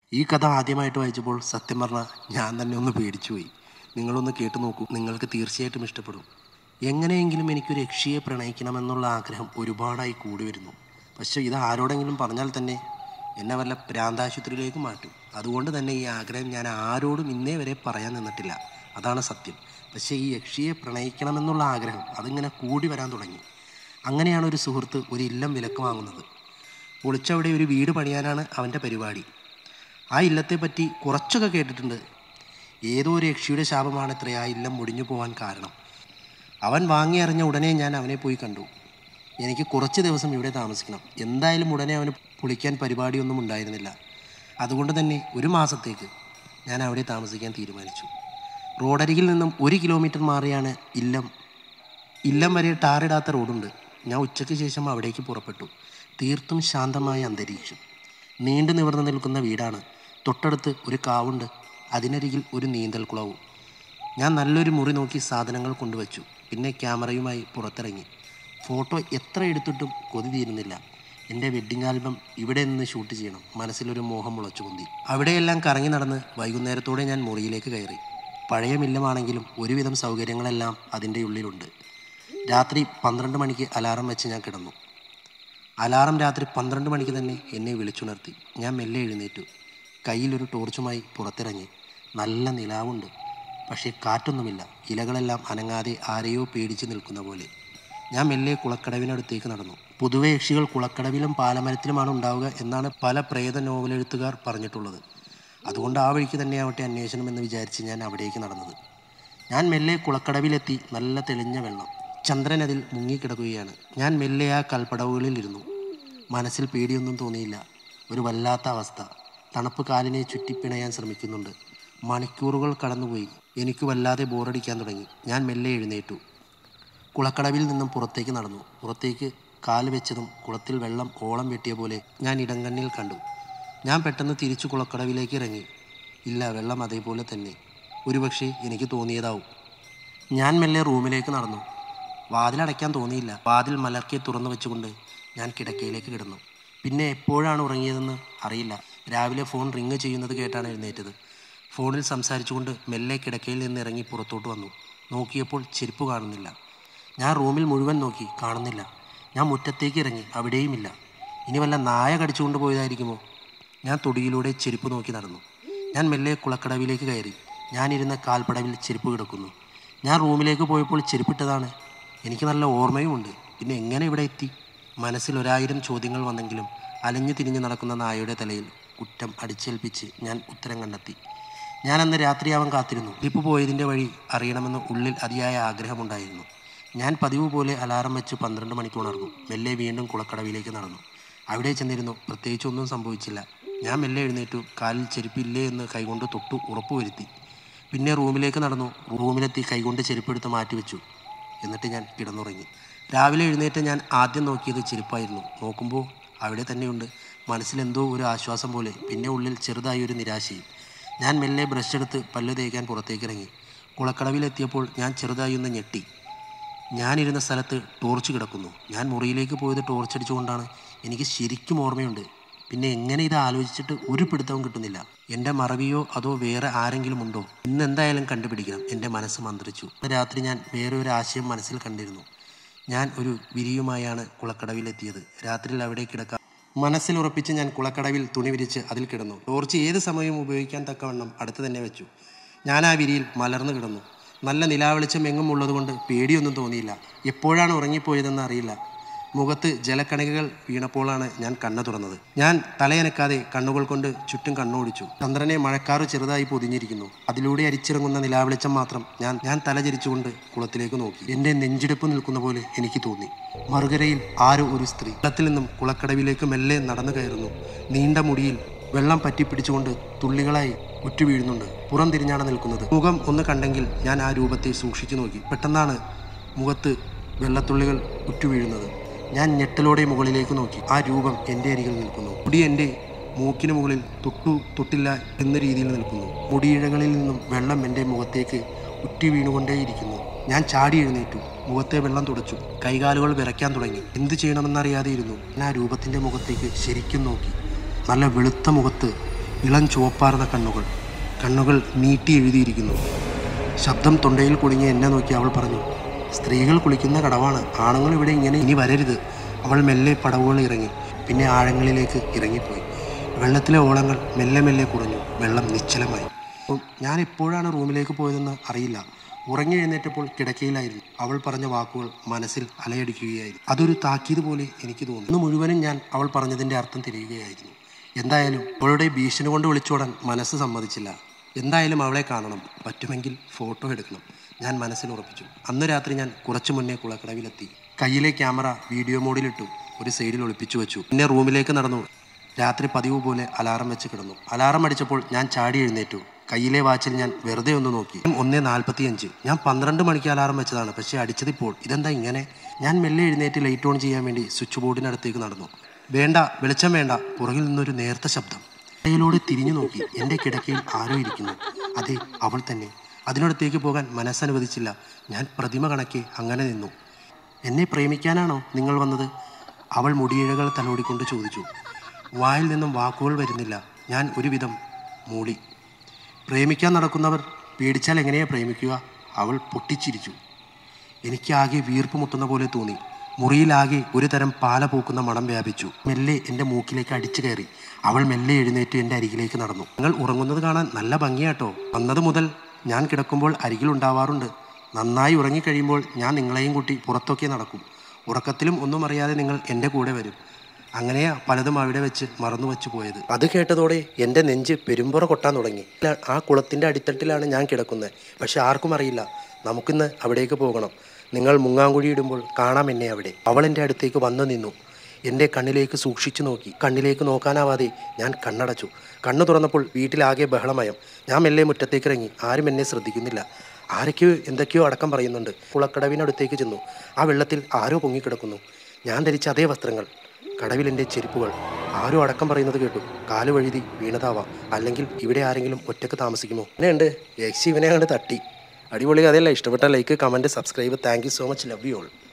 ഈ കഥ ആദ്യമായിട്ട് വായിച്ചപ്പോൾ സത്യം പറഞ്ഞാൽ ഞാൻ തന്നെ ഒന്ന് പേടിച്ചുപോയി നിങ്ങളൊന്ന് കേട്ടു നോക്കൂ നിങ്ങൾക്ക് തീർച്ചയായിട്ടും ഇഷ്ടപ്പെടും എങ്ങനെയെങ്കിലും എനിക്കൊരു യക്ഷിയെ പ്രണയിക്കണമെന്നുള്ള ആഗ്രഹം ഒരുപാടായി കൂടി വരുന്നു പക്ഷേ ഇത് ആരോടെങ്കിലും പറഞ്ഞാൽ തന്നെ എന്നെ വല്ല പ്രാന്താശുപത്രിയിലേക്ക് മാറ്റും അതുകൊണ്ട് തന്നെ ഈ ആഗ്രഹം ഞാൻ ആരോടും ഇന്നേ വരെ പറയാൻ നിന്നിട്ടില്ല അതാണ് സത്യം പക്ഷേ ഈ യക്ഷിയെ പ്രണയിക്കണമെന്നുള്ള ആഗ്രഹം അതിങ്ങനെ കൂടി വരാൻ തുടങ്ങി അങ്ങനെയാണ് ഒരു സുഹൃത്ത് ഒരു ഇല്ലം വിലക്ക് വാങ്ങുന്നത് പൊളിച്ചവിടെ ഒരു വീട് പണിയാനാണ് അവൻ്റെ പരിപാടി ആ ഇല്ലത്തെപ്പറ്റി കുറച്ചൊക്കെ കേട്ടിട്ടുണ്ട് ഏതോ ഒരു യക്ഷിയുടെ ശാപമാണ് ഇത്ര ആ ഇല്ലം മുടിഞ്ഞു പോകാൻ കാരണം അവൻ വാങ്ങി അറിഞ്ഞ ഉടനെ ഞാൻ അവനെ പോയി കണ്ടു എനിക്ക് കുറച്ച് ദിവസം ഇവിടെ താമസിക്കണം എന്തായാലും ഉടനെ അവന് പൊളിക്കാൻ പരിപാടിയൊന്നും ഉണ്ടായിരുന്നില്ല അതുകൊണ്ട് തന്നെ ഒരു മാസത്തേക്ക് ഞാൻ അവിടെ താമസിക്കാൻ തീരുമാനിച്ചു റോഡരികിൽ നിന്നും ഒരു കിലോമീറ്റർ മാറിയാണ് ഇല്ലം ഇല്ലം വരെ ടാറിടാത്ത റോഡുണ്ട് ഞാൻ ഉച്ചയ്ക്ക് ശേഷം അവിടേക്ക് പുറപ്പെട്ടു തീർത്തും ശാന്തമായ അന്തരീക്ഷം നീണ്ടു നിവർന്നു നിൽക്കുന്ന വീടാണ് തൊട്ടടുത്ത് ഒരു കാവുണ്ട് അതിനരികിൽ ഒരു നീന്തൽ കുളവും ഞാൻ നല്ലൊരു മുറി നോക്കി സാധനങ്ങൾ കൊണ്ടുവച്ചു പിന്നെ ക്യാമറയുമായി പുറത്തിറങ്ങി ഫോട്ടോ എത്ര എടുത്തിട്ടും കൊതി തീരുന്നില്ല എൻ്റെ വെഡ്ഡിംഗ് ആൽബം ഇവിടെ നിന്ന് ഷൂട്ട് ചെയ്യണം മനസ്സിലൊരു മോഹം മുളച്ചു പൊന്തി അവിടെയെല്ലാം കറങ്ങി നടന്ന് വൈകുന്നേരത്തോടെ ഞാൻ മുറിയിലേക്ക് കയറി പഴയ മില്ലമാണെങ്കിലും ഒരുവിധം സൗകര്യങ്ങളെല്ലാം അതിൻ്റെ ഉള്ളിലുണ്ട് രാത്രി പന്ത്രണ്ട് മണിക്ക് അലാറം വെച്ച് ഞാൻ കിടന്നു അലാറം രാത്രി പന്ത്രണ്ട് മണിക്ക് തന്നെ എന്നെ വിളിച്ചുണർത്തി ഞാൻ മെല്ലെ എഴുന്നേറ്റു കയ്യിലൊരു ടോർച്ചുമായി പുറത്തിറങ്ങി നല്ല നിലാവുണ്ട് പക്ഷേ കാറ്റൊന്നുമില്ല ഇലകളെല്ലാം അനങ്ങാതെ ആരെയോ പേടിച്ച് നിൽക്കുന്ന പോലെ ഞാൻ മെല്ലെ കുളക്കടവിനടുത്തേക്ക് നടന്നു പൊതുവെ യക്ഷികൾ കുളക്കടവിലും പാലമരത്തിലുമാണ് ഉണ്ടാവുക എന്നാണ് പല പ്രേത നോവലെഴുത്തുകാർ പറഞ്ഞിട്ടുള്ളത് അതുകൊണ്ട് ആ വഴിക്ക് തന്നെ ആവട്ടെ അന്വേഷണം എന്ന് വിചാരിച്ച് ഞാൻ അവിടേക്ക് നടന്നത് ഞാൻ മെല്ലെ കുളക്കടവിലെത്തി നല്ല തെളിഞ്ഞ വെള്ളം ചന്ദ്രൻ അതിൽ മുങ്ങിക്കിടക്കുകയാണ് ഞാൻ മെല്ലെ ആ കൽപ്പടവുകളിൽ ഇരുന്നു മനസ്സിൽ പേടിയൊന്നും തോന്നിയില്ല ഒരു വല്ലാത്ത അവസ്ഥ തണുപ്പ് കാലിനെ ചുറ്റിപ്പിണയാൻ ശ്രമിക്കുന്നുണ്ട് മണിക്കൂറുകൾ കടന്നുപോയി എനിക്ക് വല്ലാതെ ബോറടിക്കാൻ തുടങ്ങി ഞാൻ മെല്ലെ എഴുന്നേറ്റു കുളക്കടവിൽ നിന്നും പുറത്തേക്ക് നടന്നു പുറത്തേക്ക് കാല് വെച്ചതും കുളത്തിൽ വെള്ളം ഓളം വെട്ടിയ പോലെ ഞാൻ ഇടങ്കണ്ണിൽ കണ്ടു ഞാൻ പെട്ടെന്ന് തിരിച്ചു കുളക്കടവിലേക്ക് ഇറങ്ങി ഇല്ല വെള്ളം അതേപോലെ തന്നെ ഒരുപക്ഷെ എനിക്ക് തോന്നിയതാവും ഞാൻ മെല്ലെ റൂമിലേക്ക് നടന്നു വാതിലടയ്ക്കാൻ തോന്നിയില്ല വാതിൽ മലർക്കെ തുറന്നു വെച്ചുകൊണ്ട് ഞാൻ കിടക്കയിലേക്ക് കിടന്നു പിന്നെ എപ്പോഴാണ് ഉറങ്ങിയതെന്ന് അറിയില്ല രാവിലെ ഫോൺ റിങ് ചെയ്യുന്നത് കേട്ടാണ് എഴുന്നേറ്റത് ഫോണിൽ സംസാരിച്ചുകൊണ്ട് മെല്ലെ കിടക്കയിൽ നിന്ന് ഇറങ്ങി പുറത്തോട്ട് വന്നു നോക്കിയപ്പോൾ ചെരുപ്പ് കാണുന്നില്ല ഞാൻ റൂമിൽ മുഴുവൻ നോക്കി കാണുന്നില്ല ഞാൻ മുറ്റത്തേക്ക് ഇറങ്ങി അവിടെയുമില്ല ഇനി വല്ല നായ കടിച്ചുകൊണ്ട് പോയതായിരിക്കുമോ ഞാൻ തൊടിയിലൂടെ ചെരുപ്പ് നോക്കി നടന്നു ഞാൻ മെല്ലെ കുളക്കടവിലേക്ക് കയറി ഞാനിരുന്ന കാൽപ്പടവിൽ ചെരുപ്പ് കിടക്കുന്നു ഞാൻ റൂമിലേക്ക് പോയപ്പോൾ ചെരുപ്പിട്ടതാണ് എനിക്ക് നല്ല ഓർമ്മയുമുണ്ട് പിന്നെ എങ്ങനെ ഇവിടെ എത്തി മനസ്സിൽ ഒരായിരം ചോദ്യങ്ങൾ വന്നെങ്കിലും അലഞ്ഞു തിരിഞ്ഞു നടക്കുന്ന നായയുടെ തലയിൽ കുറ്റം അടിച്ചേൽപ്പിച്ച് ഞാൻ ഉത്തരം കണ്ടെത്തി ഞാൻ അന്ന് രാത്രിയാവാൻ കാത്തിരുന്നു ട്രിപ്പ് പോയതിൻ്റെ വഴി അറിയണമെന്ന് ഉള്ളിൽ അതിയായ ആഗ്രഹമുണ്ടായിരുന്നു ഞാൻ പതിവ് പോലെ അലാറം വെച്ച് പന്ത്രണ്ട് മണിക്ക് ഉണർന്നു മെല്ലെ വീണ്ടും കുളക്കടവിലേക്ക് നടന്നു അവിടെ ചെന്നിരുന്നു പ്രത്യേകിച്ചൊന്നും സംഭവിച്ചില്ല ഞാൻ മെല്ലെ എഴുന്നേറ്റു കാലിൽ ചെരുപ്പില്ലേ എന്ന് കൈകൊണ്ട് തൊട്ടു ഉറപ്പുവരുത്തി പിന്നെ റൂമിലേക്ക് നടന്നു റൂമിലെത്തി കൈകൊണ്ട് ചെരുപ്പെടുത്ത് മാറ്റിവെച്ചു എന്നിട്ട് ഞാൻ കിടന്നുറങ്ങി രാവിലെ എഴുന്നേറ്റ് ഞാൻ ആദ്യം നോക്കിയത് ചെരുപ്പായിരുന്നു നോക്കുമ്പോൾ അവിടെ തന്നെയുണ്ട് മനസ്സിലെന്തോ ഒരു ആശ്വാസം പോലെ പിന്നെ ഉള്ളിൽ ചെറുതായി ഒരു നിരാശയും ഞാൻ മെല്ലെ ബ്രഷ് എടുത്ത് പല്ല് തേക്കാൻ പുറത്തേക്ക് ഇറങ്ങി കുളക്കടവിലെത്തിയപ്പോൾ ഞാൻ ചെറുതായി ഒന്ന് ഞെട്ടി ഞാനിരുന്ന സ്ഥലത്ത് ടോർച്ച് കിടക്കുന്നു ഞാൻ മുറിയിലേക്ക് പോയത് ടോർച്ച് അടിച്ചുകൊണ്ടാണ് എനിക്ക് ശരിക്കും ഓർമ്മയുണ്ട് പിന്നെ എങ്ങനെ ഇത് ആലോചിച്ചിട്ട് ഒരു പിടുത്തവും കിട്ടുന്നില്ല എൻ്റെ മറവിയോ അതോ വേറെ ആരെങ്കിലും ഉണ്ടോ ഇന്ന് എന്തായാലും കണ്ടുപിടിക്കണം എൻ്റെ മനസ്സ് മന്ത്രിച്ചു ഇന്ന് രാത്രി ഞാൻ വേറെ ഒരു ആശയം മനസ്സിൽ കണ്ടിരുന്നു ഞാൻ ഒരു വിരിയുമായാണ് കുളക്കടവിലെത്തിയത് രാത്രിയിൽ അവിടെ കിടക്കാം മനസ്സിൽ ഉറപ്പിച്ച് ഞാൻ കുളക്കടവിൽ തുണി വിരിച്ച് അതിൽ കിടന്നു ടോർച്ച് ഏത് സമയവും ഉപയോഗിക്കാൻ തക്കവണ്ണം അടുത്ത് തന്നെ വെച്ചു ഞാൻ ആ വിരിയിൽ മലർന്നു കിടന്നു നല്ല നിലാവെളിച്ചം എങ്ങും ഉള്ളതുകൊണ്ട് പേടിയൊന്നും തോന്നിയില്ല എപ്പോഴാണ് ഉറങ്ങിപ്പോയതെന്ന് അറിയില്ല മുഖത്ത് ജലക്കണികകൾ വീണപ്പോഴാണ് ഞാൻ കണ്ണു തുറന്നത് ഞാൻ തലയനക്കാതെ കണ്ണുകൾ കൊണ്ട് ചുറ്റും കണ്ണോടിച്ചു ചന്ദ്രനെ മഴക്കാറ് ചെറുതായി പൊതിഞ്ഞിരിക്കുന്നു അതിലൂടെ അരിച്ചിറങ്ങുന്ന നിലാവെളിച്ചം മാത്രം ഞാൻ ഞാൻ തലചരിച്ചുകൊണ്ട് കുളത്തിലേക്ക് നോക്കി എൻ്റെ നെഞ്ചിടിപ്പ് നിൽക്കുന്ന പോലെ എനിക്ക് തോന്നി മറുകരയിൽ ആരോ ഒരു സ്ത്രീ കുളത്തിൽ നിന്നും കുളക്കടവിലേക്ക് മെല്ലെ നടന്നു കയറുന്നു നീണ്ട മുടിയിൽ വെള്ളം പറ്റിപ്പിടിച്ചുകൊണ്ട് തുള്ളികളായി ഉറ്റു വീഴുന്നുണ്ട് പുറം തിരിഞ്ഞാണ് നിൽക്കുന്നത് മുഖം ഒന്ന് കണ്ടെങ്കിൽ ഞാൻ ആ രൂപത്തെ സൂക്ഷിച്ചു നോക്കി പെട്ടെന്നാണ് മുഖത്ത് വെള്ളത്തുള്ളികൾ ഉറ്റു വീഴുന്നത് ഞാൻ ഞെട്ടലോടെ മുകളിലേക്ക് നോക്കി ആ രൂപം എൻ്റെ അരികിൽ നിൽക്കുന്നു മുടി എൻ്റെ മൂക്കിന് മുകളിൽ തൊട്ടു തൊട്ടില്ല എന്ന രീതിയിൽ നിൽക്കുന്നു മുടിയിഴകളിൽ നിന്നും വെള്ളം എൻ്റെ മുഖത്തേക്ക് ഉറ്റി വീണുകൊണ്ടേയിരിക്കുന്നു ഞാൻ ചാടി എഴുന്നേറ്റു മുഖത്തെ വെള്ളം തുടച്ചു കൈകാലുകൾ വിറയ്ക്കാൻ തുടങ്ങി എന്ത് ചെയ്യണമെന്നറിയാതെ ഇരുന്നു ഞാൻ ആ രൂപത്തിൻ്റെ മുഖത്തേക്ക് ശരിക്കും നോക്കി നല്ല വെളുത്ത മുഖത്ത് ഇളം ചുവപ്പാർന്ന കണ്ണുകൾ കണ്ണുകൾ നീട്ടി എഴുതിയിരിക്കുന്നു ശബ്ദം തൊണ്ടയിൽ കുടുങ്ങി എന്നെ നോക്കി അവൾ പറഞ്ഞു സ്ത്രീകൾ കുളിക്കുന്ന കടവാണ് ആണുങ്ങൾ ഇവിടെ ഇങ്ങനെ ഇനി വരരുത് അവൾ മെല്ലെ പടവുകൾ ഇറങ്ങി പിന്നെ ആഴങ്ങളിലേക്ക് ഇറങ്ങിപ്പോയി വെള്ളത്തിലെ ഓളങ്ങൾ മെല്ലെ മെല്ലെ കുറഞ്ഞു വെള്ളം നിശ്ചലമായി അപ്പം ഞാൻ എപ്പോഴാണ് റൂമിലേക്ക് പോയതെന്ന് അറിയില്ല ഉറങ്ങി എഴുന്നേറ്റപ്പോൾ കിടക്കയിലായിരുന്നു അവൾ പറഞ്ഞ വാക്കുകൾ മനസ്സിൽ അലയടിക്കുകയായിരുന്നു അതൊരു താക്കീത് പോലെ എനിക്ക് തോന്നി ഇന്ന് മുഴുവനും ഞാൻ അവൾ പറഞ്ഞതിൻ്റെ അർത്ഥം തിരിയുകയായിരുന്നു എന്തായാലും അവളുടെ ഭീഷണി കൊണ്ട് വിളിച്ചോടാൻ മനസ്സ് സമ്മതിച്ചില്ല എന്തായാലും അവളെ കാണണം പറ്റുമെങ്കിൽ ഫോട്ടോ എടുക്കണം ഞാൻ മനസ്സിൽ ഉറപ്പിച്ചു അന്ന് രാത്രി ഞാൻ കുറച്ചു മുന്നേ കുളക്കടവിലെത്തി കയ്യിലെ ക്യാമറ വീഡിയോ മോഡിലിട്ടു ഒരു സൈഡിൽ ഒളിപ്പിച്ചു വെച്ചു പിന്നെ റൂമിലേക്ക് നടന്നു രാത്രി പതിവ് പോലെ അലാറം വെച്ച് കിടന്നു അലാറം അടിച്ചപ്പോൾ ഞാൻ ചാടി എഴുന്നേറ്റു കയ്യിലെ വാച്ചിൽ ഞാൻ വെറുതെ ഒന്ന് നോക്കി ഒന്നേ നാൽപ്പത്തി അഞ്ച് ഞാൻ പന്ത്രണ്ട് മണിക്ക് അലാറം വെച്ചതാണ് പക്ഷേ അടിച്ചതിപ്പോൾ ഇതെന്താ ഇങ്ങനെ ഞാൻ മെല്ലെ എഴുന്നേറ്റ് ലൈറ്റ് ഓൺ ചെയ്യാൻ വേണ്ടി സ്വിച്ച് ബോർഡിനടുത്തേക്ക് നടന്നു വേണ്ട വെളിച്ചം വേണ്ട പുറകിൽ നിന്നൊരു നേർത്ത ശബ്ദം കയ്യിലൂടെ തിരിഞ്ഞു നോക്കി എൻ്റെ കിടക്കയിൽ ആരോ ഇരിക്കുന്നു അതെ അവൾ തന്നെ അതിനടുത്തേക്ക് പോകാൻ മനസ്സനുവദിച്ചില്ല ഞാൻ പ്രതിമ കണക്കെ അങ്ങനെ നിന്നു എന്നെ പ്രേമിക്കാനാണോ നിങ്ങൾ വന്നത് അവൾ മുടിയിഴകൾ തലോടിക്കൊണ്ട് ചോദിച്ചു വായിൽ നിന്നും വാക്കുകൾ വരുന്നില്ല ഞാൻ ഒരുവിധം മൂളി പ്രേമിക്കാൻ നടക്കുന്നവർ പേടിച്ചാൽ എങ്ങനെയാ പ്രേമിക്കുക അവൾ പൊട്ടിച്ചിരിച്ചു എനിക്കാകെ വീർപ്പ് മുട്ടുന്ന പോലെ തോന്നി മുറിയിലാകെ ഒരു തരം പാല പൂക്കുന്ന മണം വ്യാപിച്ചു മെല്ലെ എൻ്റെ മൂക്കിലേക്ക് അടിച്ചു കയറി അവൾ മെല്ലെ എഴുന്നേറ്റ് എൻ്റെ അരികിലേക്ക് നടന്നു നിങ്ങൾ ഉറങ്ങുന്നത് കാണാൻ നല്ല ഭംഗിയാട്ടോ വന്നത് മുതൽ ഞാൻ കിടക്കുമ്പോൾ അരികിലുണ്ടാവാറുണ്ട് നന്നായി ഉറങ്ങിക്കഴിയുമ്പോൾ ഞാൻ നിങ്ങളെയും കൂട്ടി പുറത്തൊക്കെ നടക്കും ഉറക്കത്തിലും ഒന്നും അറിയാതെ നിങ്ങൾ എൻ്റെ കൂടെ വരും അങ്ങനെയാ പലതും അവിടെ വെച്ച് മറന്നു വെച്ചു പോയത് അത് കേട്ടതോടെ എൻ്റെ നെഞ്ച് പെരുമ്പുറ കൊട്ടാൻ തുടങ്ങി ല- ആ കുളത്തിൻ്റെ അടിത്തട്ടിലാണ് ഞാൻ കിടക്കുന്നത് പക്ഷെ ആർക്കും അറിയില്ല നമുക്കിന്ന് അവിടേക്ക് പോകണം നിങ്ങൾ മുങ്ങാങ്കുഴി ഇടുമ്പോൾ കാണാം എന്നെ അവിടെ അവൾ എൻ്റെ അടുത്തേക്ക് വന്നു നിന്നു എൻ്റെ കണ്ണിലേക്ക് സൂക്ഷിച്ചു നോക്കി കണ്ണിലേക്ക് നോക്കാനാവാതെ ഞാൻ കണ്ണടച്ചു കണ്ണു തുറന്നപ്പോൾ വീട്ടിലാകെ ബഹളമയം ഞാൻ മെല്ലെ മുറ്റത്തേക്ക് ഇറങ്ങി ആരും എന്നെ ശ്രദ്ധിക്കുന്നില്ല ആരൊക്കെയോ എന്തൊക്കെയോ അടക്കം പറയുന്നുണ്ട് കുളക്കടവിനടുത്തേക്ക് ചെന്നു ആ വെള്ളത്തിൽ ആരോ പൊങ്ങിക്കിടക്കുന്നു ഞാൻ ധരിച്ച അതേ വസ്ത്രങ്ങൾ കടവിലെൻ്റെ ചെരുപ്പുകൾ ആരോ അടക്കം പറയുന്നത് കേട്ടു കാല് വഴുതി വീണതാവാം അല്ലെങ്കിൽ ഇവിടെ ആരെങ്കിലും ഒറ്റക്ക് താമസിക്കുമോ എന്നെയുണ്ട് യക്ഷി ഇവനെ കണ്ട് തട്ടി അടിപൊളി കഥയല്ല ഇഷ്ടപ്പെട്ട like comment subscribe thank you so much love you all